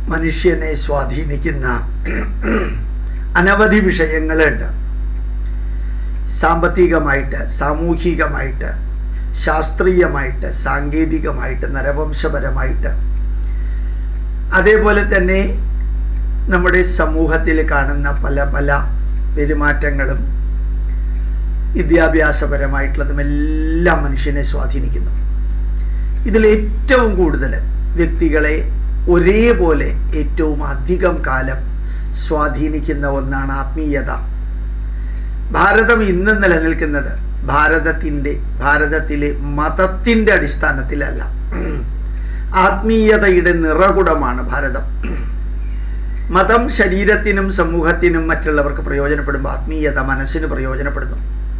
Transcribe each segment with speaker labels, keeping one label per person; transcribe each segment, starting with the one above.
Speaker 1: മനുഷ്യനെ സ്വാധീനിക്കുന്ന അനവധി വിഷയങ്ങളുണ്ട് സാമ്പത്തികമായിട്ട് സാമൂഹികമായിട്ട് ശാസ്ത്രീയമായിട്ട് സാങ്കേതികമായിട്ട് നരവംശപരമായിട്ട് അതേപോലെ തന്നെ നമ്മുടെ സമൂഹത്തിൽ കാണുന്ന പല പല പെരുമാറ്റങ്ങളും വിദ്യാഭ്യാസപരമായിട്ടുള്ളതും എല്ലാം മനുഷ്യനെ സ്വാധീനിക്കുന്നു ഇതിൽ ഏറ്റവും കൂടുതൽ വ്യക്തികളെ ഒരേപോലെ ഏറ്റവും അധികം കാലം സ്വാധീനിക്കുന്ന ഒന്നാണ് ആത്മീയത ഭാരതം ഇന്ന് നിലനിൽക്കുന്നത് ഭാരതത്തിൻ്റെ ഭാരതത്തിലെ മതത്തിൻ്റെ അടിസ്ഥാനത്തിലല്ല ആത്മീയതയുടെ നിറകുടമാണ് ഭാരതം മതം ശരീരത്തിനും സമൂഹത്തിനും മറ്റുള്ളവർക്ക് പ്രയോജനപ്പെടുമ്പോൾ ആത്മീയത മനസ്സിന് പ്രയോജനപ്പെടുന്നു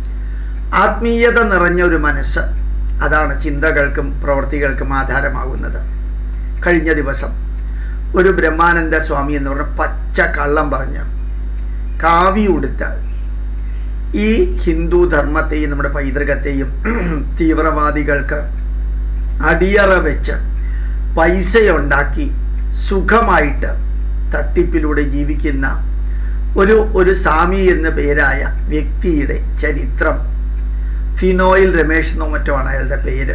Speaker 1: ആത്മീയത നിറഞ്ഞ ഒരു മനസ്സ് അതാണ് ചിന്തകൾക്കും പ്രവൃത്തികൾക്കും ആധാരമാകുന്നത് കഴിഞ്ഞ ദിവസം ഒരു ബ്രഹ്മാനന്ദ സ്വാമി എന്ന് പറഞ്ഞ പച്ച കള്ളം പറഞ്ഞ് കാവി ഉടുത്ത് ഈ ഹിന്ദു ധർമ്മത്തെയും നമ്മുടെ പൈതൃകത്തെയും തീവ്രവാദികൾക്ക് അടിയറ വെച്ച് പൈസയുണ്ടാക്കി സുഖമായിട്ട് തട്ടിപ്പിലൂടെ ജീവിക്കുന്ന ഒരു ഒരു സ്വാമി എന്ന പേരായ വ്യക്തിയുടെ ചരിത്രം ഫിനോയിൽ രമേഷ് എന്നോ മറ്റോ ആണ് അയാളുടെ പേര്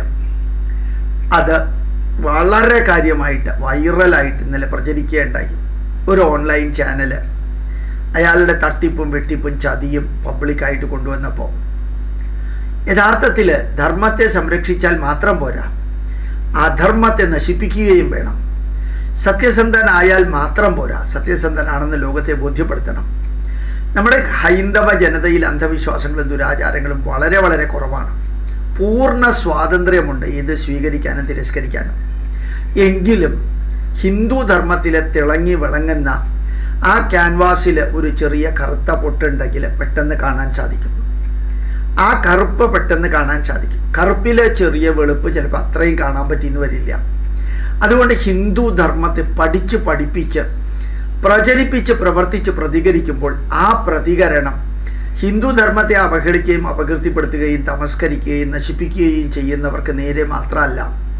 Speaker 1: അത് വളരെ കാര്യമായിട്ട് വൈറലായിട്ട് ഇന്നലെ പ്രചരിക്കുകയുണ്ടായി ഒരു ഓൺലൈൻ ചാനല് അയാളുടെ തട്ടിപ്പും വെട്ടിപ്പും ചതിയും പബ്ലിക്കായിട്ട് കൊണ്ടുവന്നപ്പോൾ യഥാർത്ഥത്തിൽ ധർമ്മത്തെ സംരക്ഷിച്ചാൽ മാത്രം പോരാ അധർമ്മത്തെ നശിപ്പിക്കുകയും വേണം സത്യസന്ധനായാൽ മാത്രം പോരാ സത്യസന്ധനാണെന്ന് ലോകത്തെ ബോധ്യപ്പെടുത്തണം നമ്മുടെ ഹൈന്ദവ ജനതയിൽ അന്ധവിശ്വാസങ്ങളും ദുരാചാരങ്ങളും വളരെ വളരെ കുറവാണ് പൂർണ്ണ സ്വാതന്ത്ര്യമുണ്ട് ഇത് സ്വീകരിക്കാനും തിരസ്കരിക്കാനും എങ്കിലും ഹിന്ദു ധർമ്മത്തിലെ തിളങ്ങി വിളങ്ങുന്ന ആ ക്യാൻവാസിൽ ഒരു ചെറിയ കറുത്ത പൊട്ടുണ്ടെങ്കിൽ പെട്ടെന്ന് കാണാൻ സാധിക്കും ആ കറുപ്പ് പെട്ടെന്ന് കാണാൻ സാധിക്കും കറുപ്പിലെ ചെറിയ വെളുപ്പ് ചിലപ്പോൾ അത്രയും കാണാൻ പറ്റിയെന്ന് വരില്ല അതുകൊണ്ട് ഹിന്ദു ധർമ്മത്തെ പഠിച്ച് പഠിപ്പിച്ച് പ്രചരിപ്പിച്ച് പ്രവർത്തിച്ച് പ്രതികരിക്കുമ്പോൾ ആ പ്രതികരണം ഹിന്ദു ധർമ്മത്തെ അവഹേളിക്കുകയും അപകീർത്തിപ്പെടുത്തുകയും തമസ്കരിക്കുകയും നശിപ്പിക്കുകയും ചെയ്യുന്നവർക്ക് നേരെ മാത്രമല്ല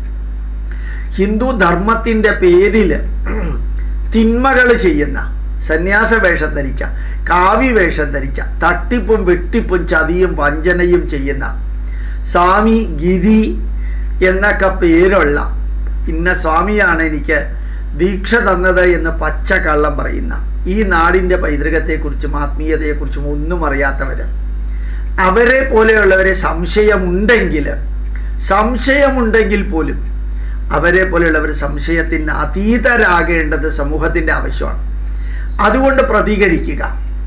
Speaker 1: ഹിന്ദു ധർമ്മത്തിൻ്റെ പേരിൽ തിന്മകൾ ചെയ്യുന്ന സന്യാസ വേഷം ധരിച്ച കാവി വേഷം ധരിച്ച തട്ടിപ്പും വെട്ടിപ്പും ചതിയും വഞ്ചനയും ചെയ്യുന്ന സ്വാമി ഗിരി എന്നൊക്കെ പേരുള്ള ഇന്ന സ്വാമിയാണ് എനിക്ക് ദീക്ഷ തന്നത് എന്ന് പച്ച കള്ളം പറയുന്ന ഈ നാടിൻ്റെ പൈതൃകത്തെക്കുറിച്ചും ആത്മീയതയെക്കുറിച്ചും ഒന്നും അറിയാത്തവർ അവരെ പോലെയുള്ളവരെ സംശയമുണ്ടെങ്കിൽ സംശയമുണ്ടെങ്കിൽ പോലും അവരെ പോലെയുള്ളവർ സംശയത്തിന് അതീതരാകേണ്ടത് സമൂഹത്തിൻ്റെ ആവശ്യമാണ് അതുകൊണ്ട് പ്രതികരിക്കുക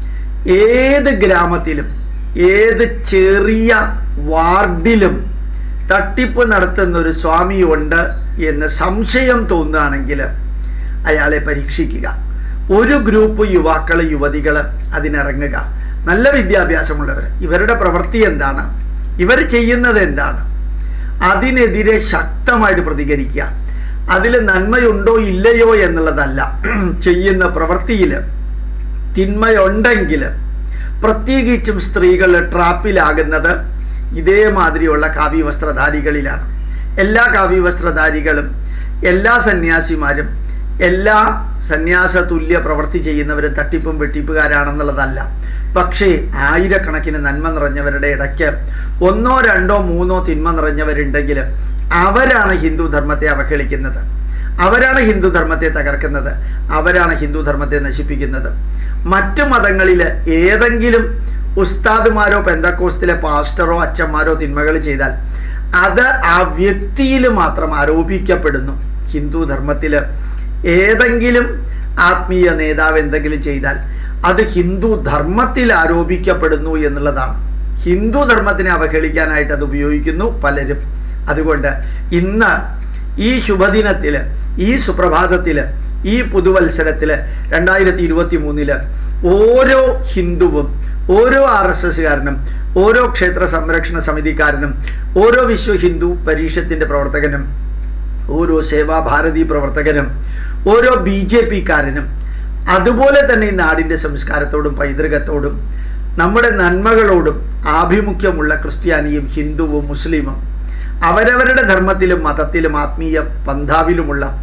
Speaker 1: ഏത് ഗ്രാമത്തിലും ഏത് ചെറിയ വാർഡിലും തട്ടിപ്പ് നടത്തുന്ന ഒരു സ്വാമി ഉണ്ട് എന്ന് സംശയം തോന്നുകയാണെങ്കിൽ അയാളെ പരീക്ഷിക്കുക ഒരു ഗ്രൂപ്പ് യുവാക്കൾ യുവതികൾ അതിനിറങ്ങുക നല്ല വിദ്യാഭ്യാസമുള്ളവർ ഇവരുടെ പ്രവൃത്തി എന്താണ് ഇവർ ചെയ്യുന്നത് എന്താണ് അതിനെതിരെ ശക്തമായിട്ട് പ്രതികരിക്കുക അതിൽ നന്മയുണ്ടോ ഇല്ലയോ എന്നുള്ളതല്ല ചെയ്യുന്ന പ്രവൃത്തിയിൽ തിന്മയുണ്ടെങ്കിൽ പ്രത്യേകിച്ചും സ്ത്രീകൾ ട്രാപ്പിലാകുന്നത് ഇതേമാതിരിയുള്ള കാവ്യ വസ്ത്രധാരികളിലാണ് എല്ലാ കാവ്യ വസ്ത്രധാരികളും എല്ലാ സന്യാസിമാരും എല്ലാ സന്യാസ തുല്യ പ്രവൃത്തി ചെയ്യുന്നവരും തട്ടിപ്പും വെട്ടിപ്പുകാരാണെന്നുള്ളതല്ല പക്ഷേ ആയിരക്കണക്കിന് നന്മ നിറഞ്ഞവരുടെ ഇടയ്ക്ക് ഒന്നോ രണ്ടോ മൂന്നോ തിന്മ നിറഞ്ഞവരുണ്ടെങ്കിൽ അവരാണ് ഹിന്ദു ധർമ്മത്തെ അവഹേളിക്കുന്നത് അവരാണ് ഹിന്ദു ധർമ്മത്തെ തകർക്കുന്നത് അവരാണ് ഹിന്ദു ധർമ്മത്തെ നശിപ്പിക്കുന്നത് മറ്റു മതങ്ങളിൽ ഏതെങ്കിലും ഉസ്താദുമാരോ പെന്തക്കോസ്തിലെ പാസ്റ്ററോ അച്ഛന്മാരോ തിന്മകൾ ചെയ്താൽ അത് ആ വ്യക്തിയിൽ മാത്രം ആരോപിക്കപ്പെടുന്നു ഹിന്ദു ധർമ്മത്തിൽ ഏതെങ്കിലും ആത്മീയ നേതാവ് എന്തെങ്കിലും ചെയ്താൽ അത് ഹിന്ദു ധർമ്മത്തിൽ ആരോപിക്കപ്പെടുന്നു എന്നുള്ളതാണ് ഹിന്ദു ധർമ്മത്തിനെ അവഹേളിക്കാനായിട്ട് അത് ഉപയോഗിക്കുന്നു പലരും അതുകൊണ്ട് ഇന്ന് ഈ ശുഭദിനത്തിൽ ഈ സുപ്രഭാതത്തിൽ ഈ പുതുവത്സരത്തിൽ രണ്ടായിരത്തി ഇരുപത്തി മൂന്നില് ഓരോ ഹിന്ദുവും ഓരോ ആർ എസ് എസ്സുകാരനും ഓരോ ക്ഷേത്ര സംരക്ഷണ സമിതിക്കാരനും ഓരോ വിശ്വ ഹിന്ദു പരീക്ഷത്തിൻ്റെ പ്രവർത്തകനും ഓരോ സേവാഭാരതി പ്രവർത്തകനും ഓരോ ബി ജെ പിക്കാരനും അതുപോലെ തന്നെ ഈ നാടിൻ്റെ സംസ്കാരത്തോടും പൈതൃകത്തോടും നമ്മുടെ നന്മകളോടും ആഭിമുഖ്യമുള്ള ക്രിസ്ത്യാനിയും ഹിന്ദുവും മുസ്ലിമും അവരവരുടെ ധർമ്മത്തിലും മതത്തിലും ആത്മീയ പന്ഥാവിലുമുള്ള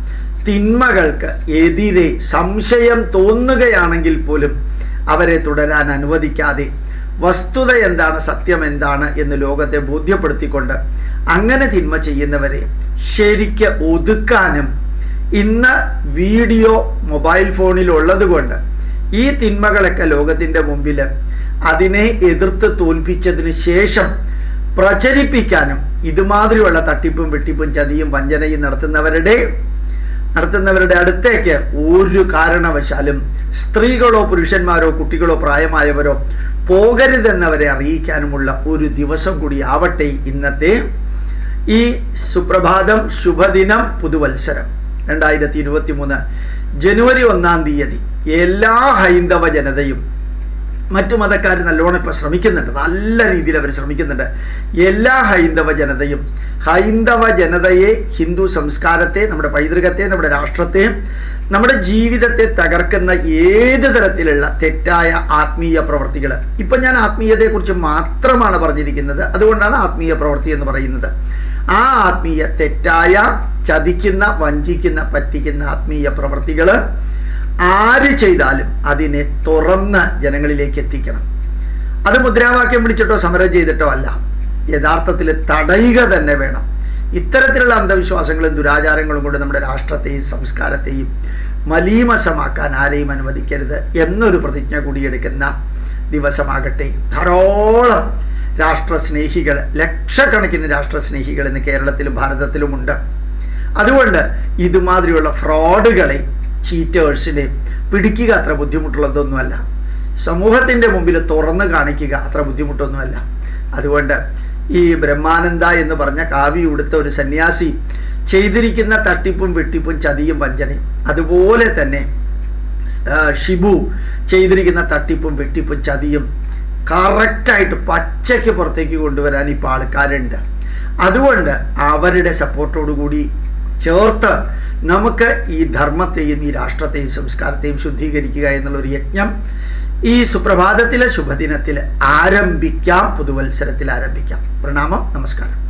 Speaker 1: തിന്മകൾക്ക് എതിരെ സംശയം തോന്നുകയാണെങ്കിൽ പോലും അവരെ തുടരാൻ അനുവദിക്കാതെ വസ്തുത എന്താണ് സത്യം എന്താണ് എന്ന് ലോകത്തെ ബോധ്യപ്പെടുത്തിക്കൊണ്ട് അങ്ങനെ തിന്മ ചെയ്യുന്നവരെ ശരിക്ക് ഒതുക്കാനും ഇന്ന് വീഡിയോ മൊബൈൽ ഫോണിൽ ഉള്ളത് കൊണ്ട് ഈ തിന്മകളൊക്കെ ലോകത്തിൻ്റെ മുമ്പിൽ അതിനെ എതിർത്ത് തോൽപ്പിച്ചതിന് ശേഷം പ്രചരിപ്പിക്കാനും ഇതുമാതിരിയുള്ള തട്ടിപ്പും വെട്ടിപ്പും ചതിയും വഞ്ചനയും നടത്തുന്നവരുടെ നടത്തുന്നവരുടെ അടുത്തേക്ക് ഒരു കാരണവശാലും സ്ത്രീകളോ പുരുഷന്മാരോ കുട്ടികളോ പ്രായമായവരോ പോകരുതെന്നവരെ അറിയിക്കാനുമുള്ള ഒരു ദിവസം കൂടി ആവട്ടെ ഇന്നത്തെ ഈ സുപ്രഭാതം ശുഭദിനം പുതുവത്സരം രണ്ടായിരത്തി ഇരുപത്തി മൂന്ന് ജനുവരി ഒന്നാം തീയതി എല്ലാ ഹൈന്ദവ ജനതയും മറ്റു മതക്കാർ നല്ലോണം ഇപ്പോൾ ശ്രമിക്കുന്നുണ്ട് നല്ല രീതിയിൽ അവർ ശ്രമിക്കുന്നുണ്ട് എല്ലാ ഹൈന്ദവ ജനതയും ഹൈന്ദവ ജനതയെ ഹിന്ദു സംസ്കാരത്തെ നമ്മുടെ പൈതൃകത്തെ നമ്മുടെ രാഷ്ട്രത്തെ നമ്മുടെ ജീവിതത്തെ തകർക്കുന്ന ഏത് തരത്തിലുള്ള തെറ്റായ ആത്മീയ പ്രവർത്തികൾ ഇപ്പം ഞാൻ ആത്മീയതയെക്കുറിച്ച് മാത്രമാണ് പറഞ്ഞിരിക്കുന്നത് അതുകൊണ്ടാണ് ആത്മീയ പ്രവൃത്തി എന്ന് പറയുന്നത് ആ ആത്മീയ തെറ്റായ ചതിക്കുന്ന വഞ്ചിക്കുന്ന പറ്റിക്കുന്ന ആത്മീയ പ്രവർത്തികൾ ആര് ചെയ്താലും അതിനെ തുറന്ന് ജനങ്ങളിലേക്ക് എത്തിക്കണം അത് മുദ്രാവാക്യം വിളിച്ചിട്ടോ സമരം ചെയ്തിട്ടോ അല്ല യഥാർത്ഥത്തിൽ തടയുക തന്നെ വേണം ഇത്തരത്തിലുള്ള അന്ധവിശ്വാസങ്ങളും ദുരാചാരങ്ങളും കൊണ്ട് നമ്മുടെ രാഷ്ട്രത്തെയും സംസ്കാരത്തെയും മലീമസമാക്കാൻ ആരെയും അനുവദിക്കരുത് എന്നൊരു പ്രതിജ്ഞ കൂടിയെടുക്കുന്ന ദിവസമാകട്ടെ ധാരാളം രാഷ്ട്രസ്നേഹികൾ ലക്ഷക്കണക്കിന് രാഷ്ട്രസ്നേഹികൾ ഇന്ന് കേരളത്തിലും ഭാരതത്തിലുമുണ്ട് അതുകൊണ്ട് ഇതുമാതിരിയുള്ള ഫ്രോഡുകളെ ചീറ്റേഴ്സിനെ പിടിക്കുക അത്ര ബുദ്ധിമുട്ടുള്ളതൊന്നുമല്ല സമൂഹത്തിൻ്റെ മുമ്പിൽ തുറന്നു കാണിക്കുക അത്ര ബുദ്ധിമുട്ടൊന്നുമല്ല അതുകൊണ്ട് ഈ ബ്രഹ്മാനന്ദ എന്ന് പറഞ്ഞ കാവി ഉടുത്ത ഒരു സന്യാസി ചെയ്തിരിക്കുന്ന തട്ടിപ്പും വെട്ടിപ്പും ചതിയും വഞ്ചനയും അതുപോലെ തന്നെ ഷിബു ചെയ്തിരിക്കുന്ന തട്ടിപ്പും വെട്ടിപ്പും ചതിയും കറക്റ്റായിട്ട് പച്ചയ്ക്ക് പുറത്തേക്ക് കൊണ്ടുവരാൻ ഇപ്പോൾ ആൾക്കാരുണ്ട് അതുകൊണ്ട് അവരുടെ സപ്പോർട്ടോടുകൂടി ചേർത്ത് നമുക്ക് ഈ ധർമ്മത്തെയും ഈ രാഷ്ട്രത്തെയും സംസ്കാരത്തെയും ശുദ്ധീകരിക്കുക എന്നുള്ളൊരു യജ്ഞം ഈ സുപ്രഭാതത്തിലെ ശുഭദിനത്തിൽ ആരംഭിക്കാം പുതുവത്സരത്തിൽ ആരംഭിക്കാം പ്രണാമം നമസ്കാരം